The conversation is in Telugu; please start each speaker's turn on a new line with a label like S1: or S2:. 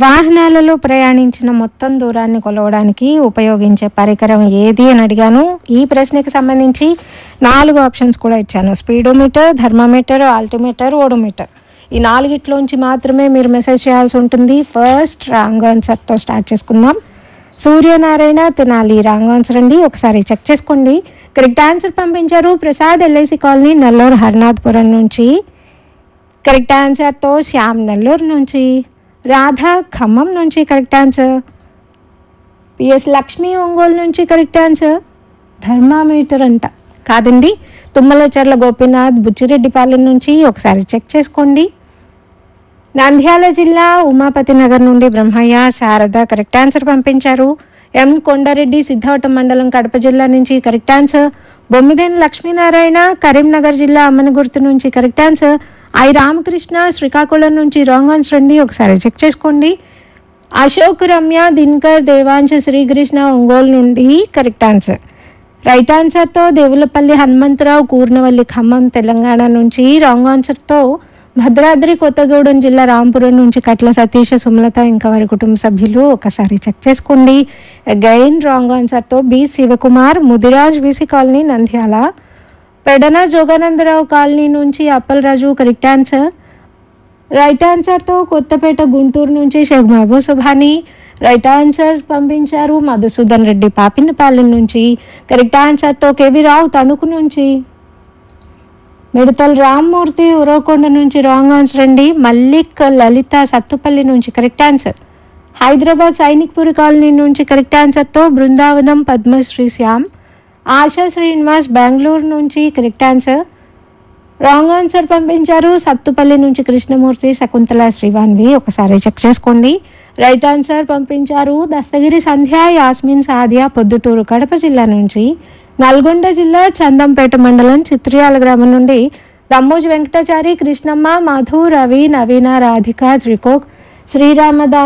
S1: వాహనాలలో ప్రయాణించిన మొత్తం దూరాన్ని కొలవడానికి ఉపయోగించే పరికరం ఏది అని అడిగాను ఈ ప్రశ్నకి సంబంధించి నాలుగు ఆప్షన్స్ కూడా ఇచ్చాను స్పీడోమీటర్ థర్మామీటర్ ఆల్టిమీటర్ ఓడోమీటర్ ఈ నాలుగిట్లోంచి మాత్రమే మీరు మెసేజ్ చేయాల్సి ఉంటుంది ఫస్ట్ రాంగ్ ఆన్సర్తో స్టార్ట్ చేసుకుందాం సూర్యనారాయణ తినాలి రాంగ్ ఆన్సర్ అండి ఒకసారి చెక్ చేసుకోండి కరెక్ట్ ఆన్సర్ పంపించారు ప్రసాద్ ఎల్ఐసి కాలనీ నెల్లూరు హర్నాథ్పురం నుంచి కరెక్ట్ ఆన్సర్తో శ్యామ్ నెల్లూరు నుంచి రాధా ఖమ్మం నుంచి correct answer PS Lakshmi Ongole నుంచి కరెక్ట్ ఆన్సర్ థర్మామీటర్ అంట కాదండి తుమ్మలచర్ల గోపీనాథ్ బుచ్చిరెడ్డిపాలెం నుంచి ఒకసారి చెక్ చేసుకోండి నంద్యాల జిల్లా ఉమాపతి నగర్ నుండి బ్రహ్మయ్య శారద కరెక్ట్ ఆన్సర్ పంపించారు ఎం కొండారెడ్డి సిద్ధావటం మండలం కడప జిల్లా నుంచి కరెక్ట్ ఆన్సర్ బొమ్మిదేని లక్ష్మీనారాయణ కరీంనగర్ జిల్లా అమ్మనగుర్తు నుంచి correct answer I Ramakrishna Srikakulam నుంచి రాంగ్ ఆన్సర్ అండి ఒకసారి చెక్ చేసుకోండి అశోక్ రమ్య దినకర్ దేవాంశ శ్రీకృష్ణ ఒంగోలు నుండి కరెక్ట్ ఆన్సర్ రైట్ ఆన్సర్తో దేవులపల్లి హనుమంతరావు కూర్నవల్లి ఖమ్మం తెలంగాణ నుంచి రాంగ్ ఆన్సర్తో భద్రాద్రి కొత్తగూడెం జిల్లా రాంపురం నుంచి కట్ల సతీష సుమలత ఇంకా వారి కుటుంబ సభ్యులు ఒకసారి చెక్ చేసుకోండి గైన్ రాంగ్ ఆన్సర్తో B Shivakumar Mudiraj BC colony Nandyal Pedana Joganandarao colony నుంచి అప్పలరాజు కరెక్ట్ ఆన్సర్ రైట్ ఆన్సర్తో కొత్తపేట గుంటూరు నుంచి షేక్ మహబూబ్ సుభాని రైట్ ఆన్సర్ పంపించారు మధుసూదన్ రెడ్డి పాపినపాలెం నుంచి కరెక్ట్ ఆన్సర్తో కేవి రావు తణుకు నుంచి మిడతల రామ్మూర్తి ఉరవకొండ నుంచి రాంగ్ ఆన్సర్ అండి మల్లిక్ లలిత సత్తుపల్లి నుంచి correct answer Hyderabad Sainikpur colony నుంచి కరెక్ట్ ఆన్సర్తో బృందావనం పద్మశ్రీ శ్యామ్ ఆశా శ్రీనివాస్ బెంగళూరు నుంచి కరెక్ట్ ఆన్సర్ రాంగ్ ఆన్సర్ పంపించారు సత్తుపల్లి నుంచి కృష్ణమూర్తి శకుంతల శ్రీవాన్వి ఒకసారి చెక్ చేసుకోండి రైట్ ఆన్సర్ పంపించారు దస్తగిరి సంధ్య యాస్మిన్ సాదియా పొద్దుటూరు కడప జిల్లా నుంచి నల్గొండ జిల్లా చందంపేట మండలం చిత్రియాల గ్రామం నుండి దమ్మోజి వెంకటాచారి కృష్ణమ్మ మధు రవి నవీన రాధిక త్రికోక్ శ్రీరామదాస్